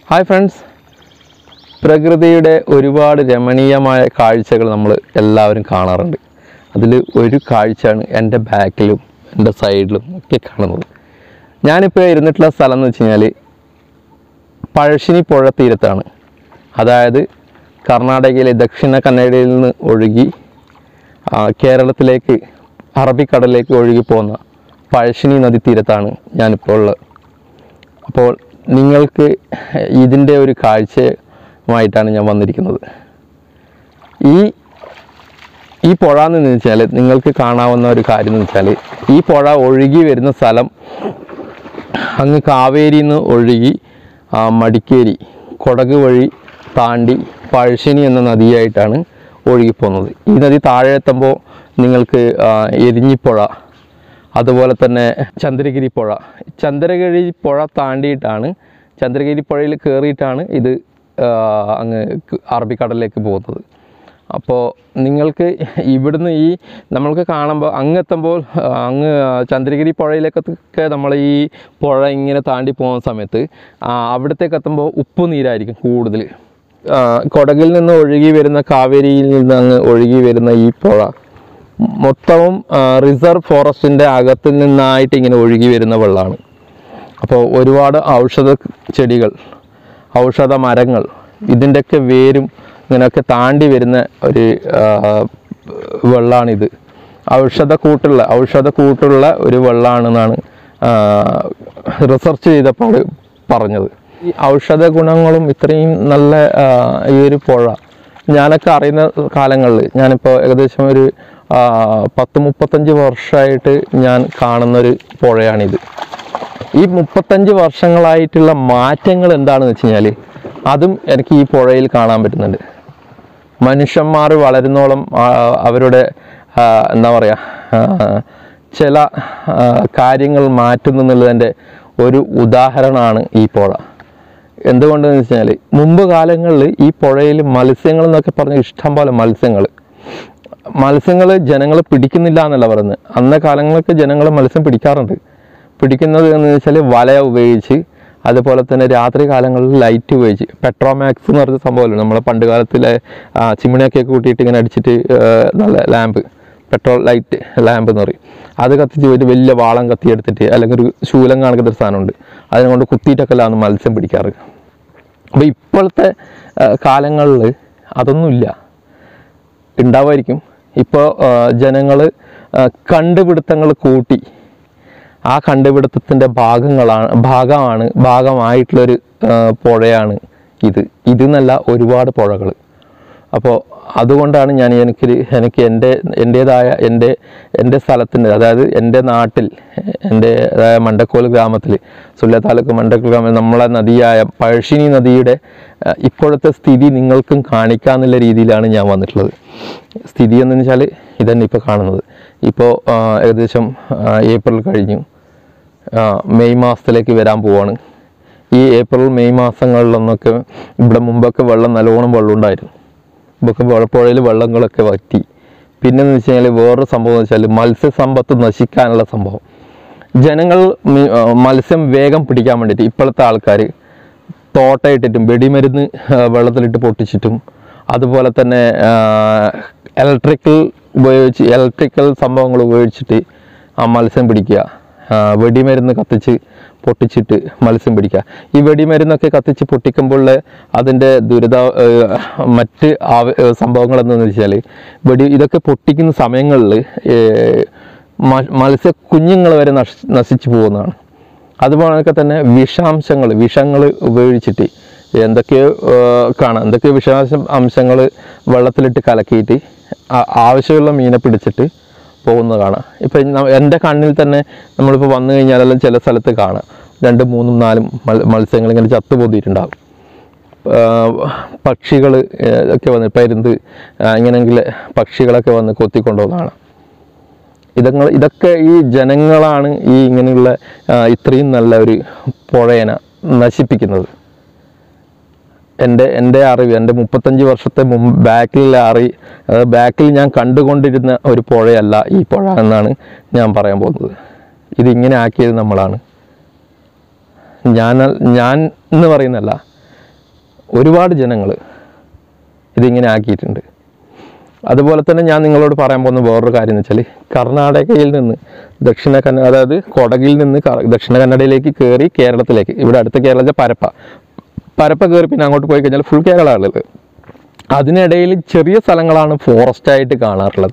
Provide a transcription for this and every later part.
hi friends പ്രകൃതിയുടെ ഒരുപാട് രമണീയമായ കാഴ്ചകൾ നമ്മൾ എല്ലാവരും കാണാറുണ്ട് അതിൽ ഒരു കാഴ്ചയാണ് എൻ്റെ ബാക്കിലും എൻ്റെ സൈഡിലും ഒക്കെ കാണുന്നത് ഞാനിപ്പോൾ ഇരുന്നിട്ടുള്ള സ്ഥലം എന്ന് വെച്ച് കഴിഞ്ഞാൽ പഴശ്ശിനി പുഴ തീരത്താണ് അതായത് കർണാടകയിലെ ദക്ഷിണ കന്നഡയിൽ നിന്ന് ഒഴുകി ആ, കേരളത്തിലേക്ക് അറബിക്കടലിലേക്ക് ഒഴുകി പോകുന്ന പഴശ്ശിനി നദി തീരത്താണ് ഞാനിപ്പോൾ ഉള്ളത് അപ്പോൾ നിങ്ങൾക്ക് ഇതിൻ്റെ ഒരു കാഴ്ചയുമായിട്ടാണ് ഞാൻ വന്നിരിക്കുന്നത് ഈ ഈ പുഴ എന്ന് വെച്ചാൽ നിങ്ങൾക്ക് കാണാവുന്ന ഒരു കാര്യം എന്ന് വെച്ചാൽ ഈ പുഴ ഒഴുകി വരുന്ന സ്ഥലം അങ്ങ് കാവേരിയിൽ നിന്ന് ഒഴുകി ആ, മടിക്കേരി കൊടക് വഴി താണ്ടി പഴശ്ശിനി എന്ന നദിയായിട്ടാണ് ഒഴുകിപ്പോകുന്നത് ഈ നദി താഴെ എത്തുമ്പോൾ നിങ്ങൾക്ക് ആ, എരിഞ്ഞിപ്പുഴ അതുപോലെ തന്നെ ചന്ദ്രഗിരി പുഴ ചന്ദ്രഗിരി പുഴ താണ്ടിയിട്ടാണ് ചന്ദ്രഗിരി പുഴയിൽ കയറിയിട്ടാണ് ഇത് ആ, അങ്ങ് ക- അറബിക്കടലിലേക്ക് പോകുന്നത് അപ്പോൾ നിങ്ങൾക്ക് ഇവിടുന്ന് ഈ നമ്മൾക്ക് കാണുമ്പോൾ അങ്ങ് എത്തുമ്പോൾ ആ, അങ്ങ് ചന്ദ്രഗിരി പുഴയിലേക്കൊക്കെ നമ്മൾ ഈ പുഴ ഇങ്ങനെ താണ്ടി പോകുന്ന സമയത്ത് ആ, അവിടത്തേക്ക് എത്തുമ്പോൾ ഉപ്പ് നീരായിരിക്കും കൂടുതൽ ആ, കൊടകിൽ നിന്ന് ഒഴുകി വരുന്ന കാവേരിയിൽ നിന്ന് അങ്ങ് ഒഴുകി വരുന്ന ഈ പുഴ മൊത്തവും റിസർവ് ഫോറസ്റ്റിൻ്റെ അകത്തിൽ നിന്നായിട്ട് ഇങ്ങനെ ഒഴുകി വരുന്ന വെള്ളമാണ് അപ്പോൾ ഒരുപാട് ഔഷധ ചെടികൾ ഔഷധ മരങ്ങൾ ഇതിൻ്റെയൊക്കെ വേരും ഇങ്ങനെയൊക്കെ താണ്ടി വരുന്ന ഒരു ആ, വെള്ളമാണിത് ഔഷധ കൂട്ടുള്ള ഔഷധ കൂട്ടുള്ള ഒരു വെള്ളമാണെന്നാണ് റിസർച്ച് ചെയ്തപ്പോൾ പറഞ്ഞത് ഈ ഔഷധ ഗുണങ്ങളും ഇത്രയും നല്ല ആ, ഈ ഒരു പുഴ ഞാനൊക്കെ അറിയുന്ന കാലങ്ങളിൽ ഞാനിപ്പോൾ ഏകദേശം ഒരു ആ, പത്ത് മുപ്പത്തഞ്ച് വർഷമായിട്ട് ഞാൻ കാണുന്നൊരു പുഴയാണിത് ഈ മുപ്പത്തഞ്ച് വർഷങ്ങളായിട്ടുള്ള മാറ്റങ്ങൾ എന്താണെന്ന് വെച്ച് കഴിഞ്ഞാൽ അതും എനിക്ക് ഈ പുഴയിൽ കാണാൻ പറ്റുന്നുണ്ട് മനുഷ്യന്മാർ വളരുന്നോളം ആ, അവരുടെ ആ, എന്താ പറയുക ആ, ചില ആ, കാര്യങ്ങൾ മാറ്റുന്നു എന്നുള്ളതിൻ്റെ ഒരു ഉദാഹരണമാണ് ഈ പുഴ എന്തുകൊണ്ടെന്ന് വെച്ച് കഴിഞ്ഞാൽ മുമ്പ് കാലങ്ങളിൽ ഈ പുഴയിൽ മത്സ്യങ്ങൾ എന്നൊക്കെ പറഞ്ഞ ഇഷ്ടം പോലെ മത്സ്യങ്ങൾ മത്സ്യങ്ങൾ ജനങ്ങൾ പിടിക്കുന്നില്ല എന്നല്ല പറയുന്നത് അന്ന കാലങ്ങളൊക്കെ ജനങ്ങൾ മത്സ്യം പിടിക്കാറുണ്ട് പിടിക്കുന്നത് എന്ന് വെച്ചാൽ വല ഉപയോഗിച്ച് അതുപോലെ തന്നെ രാത്രി കാലങ്ങളിൽ ലൈറ്റ് ഉപയോഗിച്ച് പെട്രോമാക്സ് എന്ന് പറഞ്ഞ സംഭവമല്ലോ നമ്മളെ പണ്ട് കാലത്തിലെ ആ, ചിമ്മിണിയൊക്കെ കൂട്ടിയിട്ട് ഇങ്ങനെ അടിച്ചിട്ട് ആ, നല്ല ലാമ്പ് പെട്രോൾ ലൈറ്റ് ലാമ്പ് എന്ന് പറയും അത് കത്തിച്ച് ഒരു വലിയ വാളം കത്തിയെടുത്തിട്ട് അല്ലെങ്കിൽ ഒരു ശൂലം കാണിക്കുന്ന ഒരു സാധനമുണ്ട് അതിനെ കൊണ്ട് കുത്തിയിട്ടൊക്കെയാണ് മത്സ്യം പിടിക്കാറ് അപ്പോൾ ഇപ്പോഴത്തെ കാലങ്ങളിൽ അതൊന്നുമില്ല ഉണ്ടാവുമായിരിക്കും ഇപ്പോൾ ജനങ്ങൾ കണ്ടുപിടുത്തങ്ങൾ കൂട്ടി ആ കണ്ടുപിടുത്തത്തിൻ്റെ ഭാഗങ്ങളാണ് ഭാഗമാണ് ഭാഗമായിട്ടുള്ളൊരു ആ, പുഴയാണ് ഇത് ഇത് എന്നല്ല ഒരുപാട് പുഴകൾ അപ്പോൾ അതുകൊണ്ടാണ് ഞാൻ എനിക്ക് എനിക്ക് എൻ്റെ എൻ്റേതായ എൻ്റെ എൻ്റെ സ്ഥലത്തിൻ്റെ അതായത് എൻ്റെ നാട്ടിൽ എൻ്റെ അതായത് മണ്ടക്കോൽ ഗ്രാമത്തിൽ സുല്ല താലൂക്ക് മണ്ടക്കോൽ ഗ്രാമത്തിൽ നമ്മളെ നദിയായ പഴശ്ശിനി നദിയുടെ ആ, ഇപ്പോഴത്തെ സ്ഥിതി നിങ്ങൾക്കും കാണിക്കാന്നുള്ള രീതിയിലാണ് ഞാൻ വന്നിട്ടുള്ളത് സ്ഥിതി എന്ന് വെച്ചാൽ ഇതന്നെ ഇപ്പോൾ കാണുന്നത് ഇപ്പോൾ ആ, ഏകദേശം ആ, ഏപ്രിൽ കഴിഞ്ഞു ആ, മെയ് മാസത്തിലേക്ക് വരാൻ പോവാണ് ഈ ഏപ്രിൽ മെയ് മാസങ്ങളിലൊന്നൊക്കെ ഇവിടെ മുമ്പൊക്കെ വെള്ളം നല്ലോണം വെള്ളം ഉണ്ടായിരുന്നു മുമ്പൊക്കെ പുഴയിൽ വെള്ളങ്ങളൊക്കെ വറ്റി പിന്നെന്ന് വെച്ച് കഴിഞ്ഞാൽ വേറൊരു സംഭവം എന്ന് വെച്ചാൽ മത്സ്യസമ്പത്ത് നശിക്കാനുള്ള സംഭവം ജനങ്ങൾ മി- ആ, മത്സ്യം വേഗം പിടിക്കാൻ വേണ്ടിയിട്ട് ഇപ്പോഴത്തെ ആൾക്കാർ തോട്ടയിട്ടിട്ടും വെടിമരുന്ന് ആ, വെള്ളത്തിലിട്ട് പൊട്ടിച്ചിട്ടും അതുപോലെ തന്നെ ഇലക്ട്രിക്കൽ ഉപയോഗിച്ച് ഇലക്ട്രിക്കൽ സംഭവങ്ങൾ ഉപയോഗിച്ചിട്ട് ആ മത്സ്യം പിടിക്കുക ആ, വെടിമരുന്ന് കത്തിച്ച് പൊട്ടിച്ചിട്ട് മത്സ്യം പിടിക്കുക ഈ വെടിമരുന്നൊക്കെ കത്തിച്ച് പൊട്ടിക്കുമ്പോൾ അതിൻ്റെ ദുരിത ഏഹ്, മറ്റ് ആവ ഏഹ്, സംഭവങ്ങൾ എന്താണെന്ന് വെച്ചാൽ വെടി ഇതൊക്കെ പൊട്ടിക്കുന്ന സമയങ്ങളിൽ മത്സ്യ കുഞ്ഞുങ്ങൾ വരെ നശി നശിച്ചു പോകുന്നതാണ് അതുപോലൊക്കെ തന്നെ വിഷാംശങ്ങൾ വിഷങ്ങൾ ഉപയോഗിച്ചിട്ട് എന്തൊക്കെയോ ഏഹ്, കാണാം എന്തൊക്കെയോ വിഷാംശ അംശങ്ങൾ വെള്ളത്തിലിട്ട് കലക്കിയിട്ട് ആ- ആവശ്യമുള്ള മീനെ പിടിച്ചിട്ട് പോകുന്നത് കാണാം ഇപ്പം ന- എൻ്റെ കണ്ണിൽ തന്നെ നമ്മളിപ്പോൾ വന്നു കഴിഞ്ഞാലെല്ലാം ചില സ്ഥലത്ത് കാണാം രണ്ടും മൂന്നും നാലും മൽ മത്സ്യങ്ങൾ ഇങ്ങനെ ചത്തുപൊതിയിട്ടുണ്ടാകും പക്ഷികൾ ഒക്കെ വന്ന് പരുന്ത് ആ, ഇങ്ങനെയെങ്കിൽ പക്ഷികളൊക്കെ വന്ന് കൊത്തിക്കൊണ്ടുപോകുന്നതാണ് ഇതങ്ങൾ ഇതൊക്കെ ഈ ജനങ്ങളാണ് ഈ ഇങ്ങനെയുള്ള ആ, ഇത്രയും നല്ല ഒരു പുഴയന നശിപ്പിക്കുന്നത് എൻ്റെ എൻ്റെ അറിവ് എൻ്റെ മുപ്പത്തഞ്ച് വർഷത്തെ മുമ്പ് ബാക്കിലെ അറി അതായത് ബാക്കിൽ ഞാൻ കണ്ടുകൊണ്ടിരുന്ന ഒരു പുഴയല്ല ഈ പുഴ എന്നാണ് ഞാൻ പറയാൻ പോകുന്നത് ഇതിങ്ങനെ ആക്കിയത് നമ്മളാണ് ഞാൻ ഞാൻ എന്ന് പറയുന്നല്ല ഒരുപാട് ജനങ്ങൾ ഇതിങ്ങനെ ആക്കിയിട്ടുണ്ട് അതുപോലെ തന്നെ ഞാൻ നിങ്ങളോട് പറയാൻ പോകുന്ന വേറൊരു കാര്യം എന്ന് വെച്ചാൽ കർണാടകയിൽ നിന്ന് ദക്ഷിണ കന്നഡ അതായത് കൊടകിൽ നിന്ന് ക- ദക്ഷിണ കന്നഡയിലേക്ക് കയറി കേരളത്തിലേക്ക് ഇവിടെ അടുത്ത കേരളത്തിൽ പരപ്പ പരപ്പ കയറി പിന്നെ അങ്ങോട്ട് പോയി കഴിഞ്ഞാൽ ഫുൾ കേരള ഉള്ളത് അതിനിടയിൽ ചെറിയ സ്ഥലങ്ങളാണ് ഫോറസ്റ്റ് ആയിട്ട് കാണാറുള്ളത്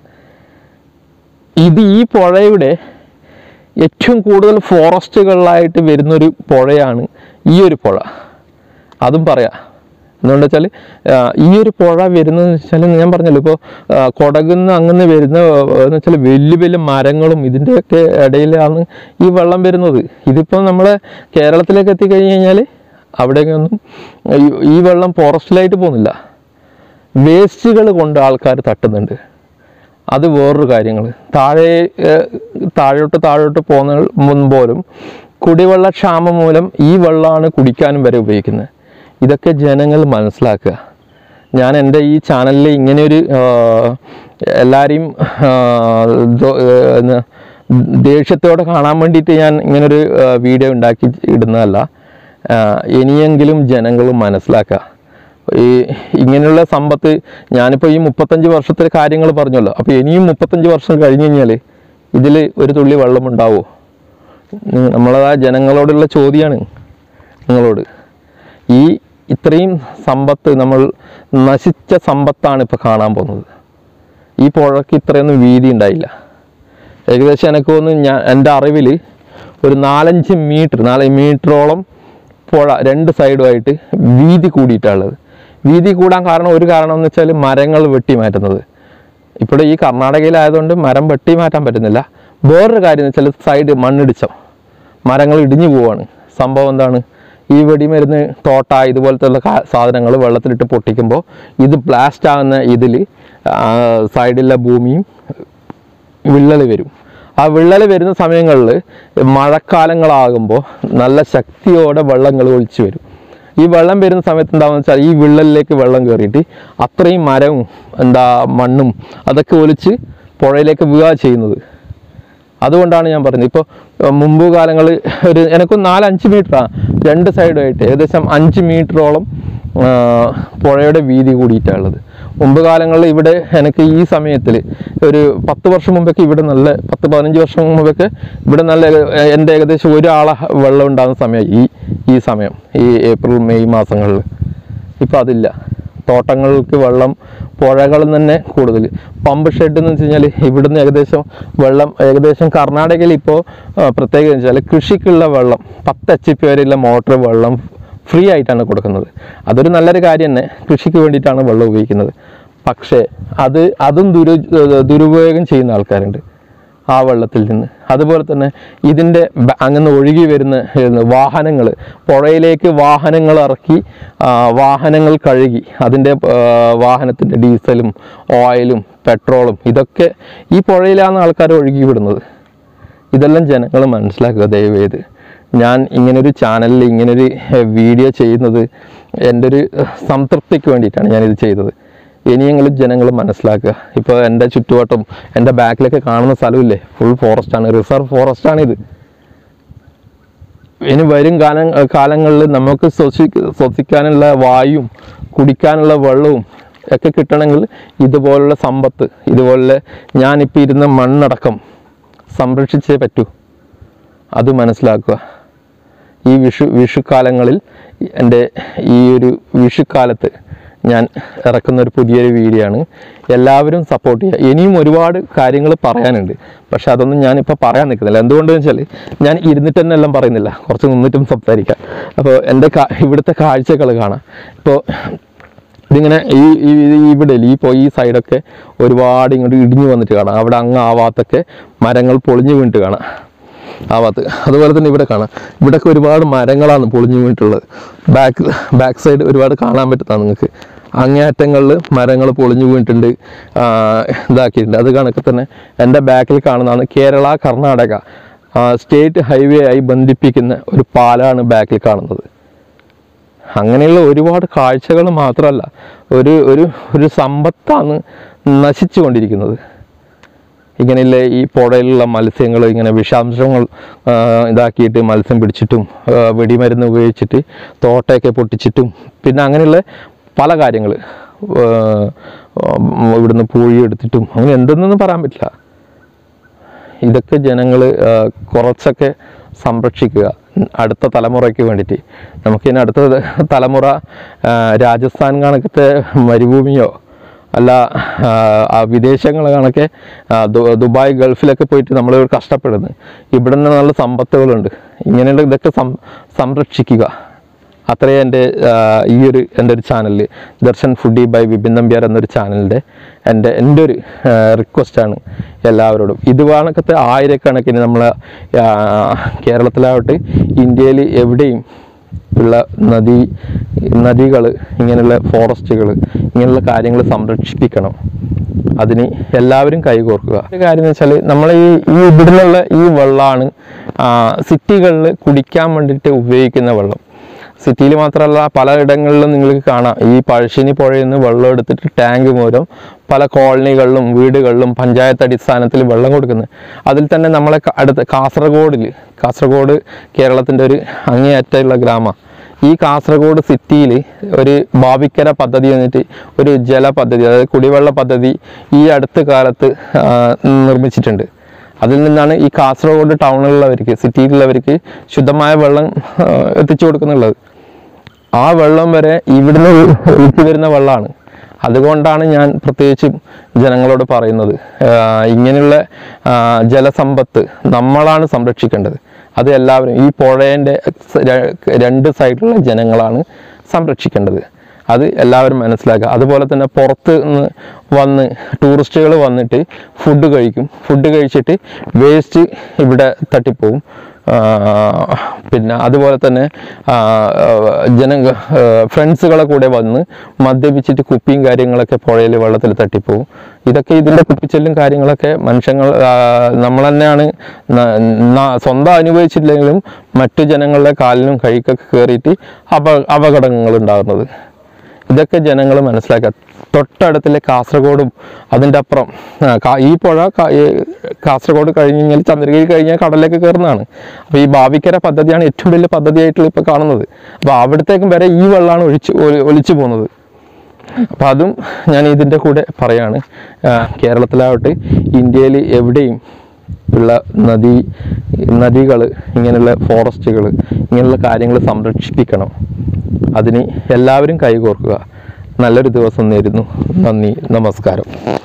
ഇത് ഈ പുഴയുടെ ഏറ്റവും കൂടുതൽ ഫോറസ്റ്റുകളിലായിട്ട് വരുന്നൊരു പുഴയാണ് ഈ ഒരു പുഴ അതും പറയാം എന്തുകൊണ്ട് വെച്ചാൽ ഈ ഒരു പുഴ വരുന്നത് വെച്ചാൽ ഞാൻ പറഞ്ഞല്ലോ ഇപ്പോൾ കൊടകുന്ന് അങ്ങനെ വരുന്ന ആ, എന്ന് വെച്ചാൽ വലിയ വലിയ മരങ്ങളും ഇതിൻ്റെയൊക്കെ ഇടയിലാണ് ഈ വെള്ളം വരുന്നത് ഇതിപ്പോൾ നമ്മളെ കേരളത്തിലേക്ക് എത്തിക്കഴിഞ്ഞ് കഴിഞ്ഞാൽ അവിടേക്കൊന്നും ഈ- ഈ വെള്ളം ഫോറസ്റ്റിലായിട്ട് പോകുന്നില്ല വേസ്റ്റുകൾ കൊണ്ട് ആൾക്കാർ തട്ടുന്നുണ്ട് അത് വേറൊരു കാര്യങ്ങൾ താഴെ ഏഹ്, താഴോട്ട് താഴോട്ട് പോകുന്ന പോലും കുടിവെള്ള ക്ഷാമം മൂലം ഈ വെള്ളമാണ് കുടിക്കാനും വരെ ഉപയോഗിക്കുന്നത് ഇതൊക്കെ ജനങ്ങൾ മനസ്സിലാക്കുക ഞാൻ എൻ്റെ ഈ ചാനലിൽ ഇങ്ങനെയൊരു ആഹ്, എല്ലാവരെയും ആഹ്, ദോ- ഏഹ്, എന്നാ, ദേഷ്യത്തോടെ കാണാൻ വേണ്ടിയിട്ട് ഞാൻ ഇങ്ങനൊരു ആഹ്, വീഡിയോ ഉണ്ടാക്കി ഇടുന്നതല്ല ആഹ്, ഇനിയെങ്കിലും ജനങ്ങൾ മനസ്സിലാക്കുക ഈ ഇങ്ങനെയുള്ള സമ്പത്ത് ഞാനിപ്പോൾ ഈ മുപ്പത്തഞ്ച് വർഷത്തെ കാര്യങ്ങൾ പറഞ്ഞല്ലോ അപ്പോൾ ഇനിയും മുപ്പത്തഞ്ച് വർഷം കഴിഞ്ഞ് കഴിഞ്ഞാൽ ഇതിൽ ഒരു തുള്ളി വെള്ളം ഉണ്ടാവുമോ നമ്മളതാ ജനങ്ങളോടുള്ള ചോദ്യമാണ് നിങ്ങളോട് ഈ ഇത്രയും സമ്പത്ത് നമ്മൾ നശിച്ച സമ്പത്താണ് ഇപ്പോൾ കാണാൻ പോകുന്നത് ഈ പുഴയ്ക്ക് ഇത്രയൊന്നും വീതി ഉണ്ടായില്ല ഏകദേശം എനിക്ക് തോന്നുന്നു ഞാൻ എൻ്റെ അറിവിൽ ഒരു നാലഞ്ച് മീറ്റർ നാല് മീറ്ററോളം പുഴ രണ്ട് സൈഡുമായിട്ട് വീതി കൂടിയിട്ടുള്ളത് വീതി കൂടാൻ കാരണം ഒരു കാരണം എന്ന് വെച്ചാൽ മരങ്ങൾ വെട്ടി മാറ്റുന്നത് ഇപ്പോൾ ഈ കർണാടകയിലായതുകൊണ്ട് മരം വെട്ടി മാറ്റാൻ പറ്റുന്നില്ല വേറൊരു കാര്യം എന്ന് വെച്ചാൽ സൈഡ് മണ്ണിടിച്ചം മരങ്ങൾ ഇടിഞ്ഞു പോവാണ് സംഭവം എന്താണ് ഈ വെടിമരുന്ന് തോട്ട ഇതുപോലത്തെ ഉള്ള സാധനങ്ങൾ വെള്ളത്തിലിട്ട് പൊട്ടിക്കുമ്പോൾ ഇത് ബ്ലാസ്റ്റ് ആകുന്ന ഇതിൽ സൈഡിലെ ഭൂമിയും വിള്ളൽ വരും ആ വിള്ളൽ വരുന്ന സമയങ്ങളിൽ മഴക്കാലങ്ങളാകുമ്പോൾ നല്ല ശക്തിയോടെ വെള്ളങ്ങൾ ഒലിച്ചു വരും ഈ വെള്ളം വരുന്ന സമയത്ത് എന്താണെന്ന് വെച്ചാൽ ഈ വിള്ളലിലേക്ക് വെള്ളം കയറിയിട്ട് അത്രയും മരവും എന്താ മണ്ണും അതൊക്കെ ഒലിച്ച് പുഴയിലേക്ക് വീഴുക ചെയ്യുന്നത് അതുകൊണ്ടാണ് ഞാൻ പറഞ്ഞത് ഇപ്പോൾ മുമ്പ് കാലങ്ങളിൽ ഒരു എനിക്കൊരു നാലഞ്ച് മീറ്ററാണ് രണ്ട് സൈഡുമായിട്ട് ഏകദേശം അഞ്ച് മീറ്ററോളം ആ, പുഴയുടെ വീതി കൂടിയിട്ടുള്ളത് മുമ്പ് കാലങ്ങളിൽ ഇവിടെ എനിക്ക് ഈ സമയത്തിൽ ഒരു പത്ത് വർഷം മുമ്പൊക്കെ ഇവിടെ നല്ല പത്ത് പതിനഞ്ച് വർഷം മുമ്പൊക്കെ ഇവിടെ നല്ല ഏ- എൻ്റെ ഏകദേശം ഒരാളെ വെള്ളം ഉണ്ടാകുന്ന സമയം ഈ ഈ സമയം ഈ ഏപ്രിൽ മെയ് മാസങ്ങളിൽ ഇപ്പോൾ അതില്ല തോട്ടങ്ങൾക്ക് വെള്ളം പുഴകളിൽ തന്നെ കൂടുതൽ പമ്പ് ഷെഡ് എന്ന് വെച്ച് കഴിഞ്ഞാൽ ഇവിടുന്ന് ഏകദേശം വെള്ളം ഏകദേശം കർണാടകയിൽ ഇപ്പോൾ പ്രത്യേകം എന്ന് വെച്ചാൽ കൃഷിക്കുള്ള വെള്ളം പത്ത് എച്ച് പി വരെയുള്ള മോട്ടർ വെള്ളം ഫ്രീ ആയിട്ടാണ് കൊടുക്കുന്നത് അതൊരു നല്ലൊരു കാര്യം തന്നെ കൃഷിക്ക് വേണ്ടിയിട്ടാണ് വെള്ളം ഉപയോഗിക്കുന്നത് പക്ഷേ അത് അതും ദുരു ദുരുപയോഗം ചെയ്യുന്ന ആൾക്കാരുണ്ട് ആ വെള്ളത്തിൽ നിന്ന് അതുപോലെ തന്നെ ഇതിൻ്റെ ബ- അങ്ങനെ ഒഴുകി വരുന്ന വാഹനങ്ങൾ പുഴയിലേക്ക് വാഹനങ്ങൾ ഇറക്കി ആ, വാഹനങ്ങൾ കഴുകി അതിൻ്റെ വാഹനത്തിൻ്റെ ഡീസലും ഓയിലും പെട്രോളും ഇതൊക്കെ ഈ പുഴയിലാണ് ആൾക്കാർ ഒഴുകി വിടുന്നത് ഇതെല്ലാം ജനങ്ങൾ മനസ്സിലാക്കുക ദയവേത് ഞാൻ ഇങ്ങനൊരു ചാനലിൽ ഇങ്ങനൊരു ഏഹ്, വീഡിയോ ചെയ്യുന്നത് എൻ്റെ ഒരു ഏഹ്, സംതൃപ്തിക്ക് വേണ്ടിയിട്ടാണ് ഞാനിത് ചെയ്തത് ഇനിയെങ്കിലും ജനങ്ങൾ മനസ്സിലാക്കുക ഇപ്പോൾ എൻ്റെ ചുറ്റുവട്ടം എൻ്റെ ബാക്കിലൊക്കെ കാണുന്ന സ്ഥലമില്ലേ ഫുൾ ഫോറസ്റ്റാണ് റിസർവ് ഫോറസ്റ്റാണിത് ഇനി വരും കാല കാലങ്ങളിൽ നമുക്ക് ശ്വസി ശ്വസിക്കാനുള്ള വായുവും കുടിക്കാനുള്ള വെള്ളവും ഒക്കെ കിട്ടണമെങ്കിൽ ഇതുപോലുള്ള സമ്പത്ത് ഇതുപോലെ ഞാനിപ്പോൾ ഇരുന്ന മണ്ണടക്കം സംരക്ഷിച്ചേ പറ്റൂ അത് മനസ്സിലാക്കുക ഈ വിഷു വിഷുക്കാലങ്ങളിൽ എൻ്റെ ഈ ഒരു വിഷുക്കാലത്ത് ഞാൻ ഇറക്കുന്ന ഒരു പുതിയൊരു വീഡിയോ ആണ് എല്ലാവരും സപ്പോർട്ട് ചെയ്യുക ഇനിയും ഒരുപാട് കാര്യങ്ങൾ പറയാനുണ്ട് പക്ഷെ അതൊന്നും ഞാനിപ്പോൾ പറയാൻ നിൽക്കുന്നില്ല എന്തുകൊണ്ടെന്ന് വെച്ചാൽ ഞാൻ ഇരുന്നിട്ട് തന്നെ എല്ലാം പറയുന്നില്ല കുറച്ച് നിന്നിട്ടും സംസാരിക്കാം അപ്പോൾ എൻ്റെ കാ- ഇവിടുത്തെ കാഴ്ചകൾ കാണാം ഇപ്പോൾ ഇതിങ്ങനെ ഈ ഈ ഈ ഇവിടെ ഈ ഇപ്പോൾ ഈ സൈഡൊക്കെ ഒരുപാട് ഇങ്ങോട്ട് ഇടിഞ്ഞു വന്നിട്ട് കാണാം അവിടെ അങ്ങ് ആ ഭാഗത്തൊക്കെ മരങ്ങൾ പൊളിഞ്ഞു വീണിട്ട് കാണാം ആ ഭാഗത്ത് അതുപോലെ തന്നെ ഇവിടെ കാണാം ഇവിടെയൊക്കെ ഒരുപാട് മരങ്ങളാണ് പൊളിഞ്ഞു വീണിട്ടുള്ളത് ബാക്ക് ബാക്ക് സൈഡ് ഒരുപാട് കാണാൻ പറ്റുന്നതാണ് നിങ്ങൾക്ക് അങ്ങേയറ്റങ്ങളിൽ മരങ്ങൾ പൊളിഞ്ഞു വീണിട്ടുണ്ട് ആ, ഇതാക്കിയിട്ടുണ്ട് അത് കണക്ക് തന്നെ എൻ്റെ ബാക്കിൽ കാണുന്നതാണ് കേരള കർണാടക സ്റ്റേറ്റ് ഹൈവേ ആയി ബന്ധിപ്പിക്കുന്ന ഒരു പാലാണ് ബാക്കിൽ കാണുന്നത് അങ്ങനെയുള്ള ഒരുപാട് കാഴ്ചകൾ മാത്രമല്ല ഒരു ഒരു ഒരു സമ്പത്താണ് നശിച്ചു കൊണ്ടിരിക്കുന്നത് ഇങ്ങനെയുള്ള ഈ പുഴയിലുള്ള മത്സ്യങ്ങൾ ഇങ്ങനെ വിഷാംശങ്ങൾ ആ, ഇതാക്കിയിട്ട് മത്സ്യം പിടിച്ചിട്ടും ആ, വെടിമരുന്ന് ഉപയോഗിച്ചിട്ട് തോട്ടയൊക്കെ പൊട്ടിച്ചിട്ടും പിന്നെ അങ്ങനെയുള്ള പല കാര്യങ്ങൾ ഇവിടുന്ന് പൂഴി എടുത്തിട്ടും അങ്ങനെ എന്തെന്നൊന്നും പറയാൻ പറ്റില്ല ഇതൊക്കെ ജനങ്ങൾ കുറച്ചൊക്കെ സംരക്ഷിക്കുക അടുത്ത തലമുറയ്ക്ക് വേണ്ടിയിട്ട് നമുക്കിനി അടുത്ത തലമുറ ആ, രാജസ്ഥാൻ കണക്കത്തെ മരുഭൂമിയോ അല്ല ആ, ആ വിദേശങ്ങൾ കണക്കെ ആ, ദു- ദുബായ് ഗൾഫിലൊക്കെ പോയിട്ട് നമ്മൾ കഷ്ടപ്പെടുന്നു ഇവിടെ നിന്ന് നല്ല സമ്പത്തുകളുണ്ട് ഇങ്ങനെയുള്ള ഇതൊക്കെ സം സംരക്ഷിക്കുക അത്രയും എൻ്റെ ആ, ഈ ഒരു എൻ്റെ ഒരു ചാനലിൽ ദർശൻ ഫുഡി ബൈ വിപിൻ നമ്പ്യാർ എന്നൊരു ചാനലിൻ്റെ എൻ്റെ എൻ്റെ ഒരു റിക്വസ്റ്റാണ് എല്ലാവരോടും ഇത് കണക്കത്തെ ആയിരക്കണക്കിന് നമ്മളെ ആ, കേരളത്തിലാവട്ടെ ഇന്ത്യയിൽ എവിടെയും ഉള്ള നദി നദികൾ ഇങ്ങനെയുള്ള ഫോറസ്റ്റുകൾ ഇങ്ങനെയുള്ള കാര്യങ്ങൾ സംരക്ഷിപ്പിക്കണം അതിന് എല്ലാവരും കൈകോർക്കുക ഒരു കാര്യം എന്ന് വെച്ചാൽ നമ്മൾ ഈ ഈ ഇവിടുന്നുള്ള ഈ വെള്ളമാണ് സിറ്റികളിൽ കുടിക്കാൻ വേണ്ടിയിട്ട് ഉപയോഗിക്കുന്ന വെള്ളം സിറ്റിയിൽ മാത്രമല്ല പലയിടങ്ങളിലും നിങ്ങൾക്ക് കാണാം ഈ പഴശ്ശിനി പുഴയിൽ നിന്ന് വെള്ളം എടുത്തിട്ട് ടാങ്ക് മൂലം പല കോളനികളിലും വീടുകളിലും പഞ്ചായത്ത് അടിസ്ഥാനത്തിൽ വെള്ളം കൊടുക്കുന്നത് അതിൽ തന്നെ നമ്മളെ ക- അടുത്ത് കാസർഗോഡിൽ കാസർഗോഡ് കേരളത്തിൻ്റെ ഒരു അങ്ങേയറ്റമുള്ള ഗ്രാമമാണ് ഈ കാസർഗോഡ് സിറ്റിയിൽ ഒരു ഭാവിക്കര പദ്ധതി എന്നിട്ട് ഒരു ജല പദ്ധതി അതായത് കുടിവെള്ള പദ്ധതി ഈ അടുത്ത കാലത്ത് ആ, നിർമ്മിച്ചിട്ടുണ്ട് അതിൽ നിന്നാണ് ഈ കാസർഗോഡ് ടൗണിലുള്ളവർക്ക് സിറ്റിയിലുള്ളവർക്ക് ശുദ്ധമായ വെള്ളം ആ, എത്തിച്ചു കൊടുക്കുന്നുള്ളത് ആ വെള്ളം വരെ ഇവിടുന്ന് ഒഴുക്കി വരുന്ന വെള്ളമാണ് അതുകൊണ്ടാണ് ഞാൻ പ്രത്യേകിച്ചും ജനങ്ങളോട് പറയുന്നത് ആ, ഇങ്ങനെയുള്ള ആ, ജലസമ്പത്ത് നമ്മളാണ് സംരക്ഷിക്കേണ്ടത് അത് എല്ലാവരും ഈ പുഴേൻ്റെ സ- ര- രണ്ട് സൈഡിലുള്ള ജനങ്ങളാണ് സംരക്ഷിക്കേണ്ടത് അത് എല്ലാവരും മനസ്സിലാക്കുക അതുപോലെ തന്നെ പുറത്ത് നിന്ന് വന്ന് ടൂറിസ്റ്റുകൾ വന്നിട്ട് ഫുഡ് കഴിക്കും ഫുഡ് കഴിച്ചിട്ട് വേസ്റ്റ് ഇവിടെ തട്ടിപ്പോവും ആ, പിന്നെ അതുപോലെ തന്നെ ആ, ജന ഫ്രണ്ട്സുകളെ കൂടെ വന്ന് മദ്യപിച്ചിട്ട് കുപ്പിയും കാര്യങ്ങളൊക്കെ പുഴയിൽ വെള്ളത്തിൽ തട്ടിപ്പോവും ഇതൊക്കെ ഇതിൻ്റെ കുപ്പിച്ചെല്ലും കാര്യങ്ങളൊക്കെ മനുഷ്യങ്ങൾ ആ, നമ്മൾ തന്നെയാണ് ന- ന- സ്വന്തം അനുഭവിച്ചിട്ടില്ലെങ്കിലും മറ്റു ജനങ്ങളുടെ കാലിനും കൈക്കൊക്കെ കയറിയിട്ട് അപ അപകടങ്ങൾ ഉണ്ടാകുന്നത് ഇതൊക്കെ ജനങ്ങൾ മനസ്സിലാക്കുക തൊട്ടടുത്തിലെ കാസർഗോഡും അതിൻ്റെ അപ്പുറം ആ, കാ- ഈ പുഴ കാ- ഈ കാസർഗോഡ് കഴിഞ്ഞ് കഴിഞ്ഞാൽ ചന്ദ്രഗിരി കഴിഞ്ഞാൽ കടലിലേക്ക് കയറുന്നതാണ് അപ്പോൾ ഈ ഭാവിക്കര പദ്ധതിയാണ് ഏറ്റവും വലിയ പദ്ധതിയായിട്ടുള്ള ഇപ്പോൾ കാണുന്നത് അപ്പോൾ അവിടത്തേക്കും വരെ ഈ വെള്ളമാണ് ഒഴിച്ച് ഒലി- ഒലിച്ചു പോകുന്നത് അപ്പോൾ അതും ഞാൻ ഇതിൻ്റെ കൂടെ പറയാണ് ആ, കേരളത്തിലാവട്ടെ ഇന്ത്യയിൽ എവിടെയും ഉള്ള നദി നദികൾ ഇങ്ങനെയുള്ള ഫോറസ്റ്റുകൾ ഇങ്ങനെയുള്ള കാര്യങ്ങൾ സംരക്ഷിപ്പിക്കണം അതിന് എല്ലാവരും കൈകോർക്കുക നല്ലൊരു ദിവസം നേരുന്നു നന്ദി നമസ്കാരം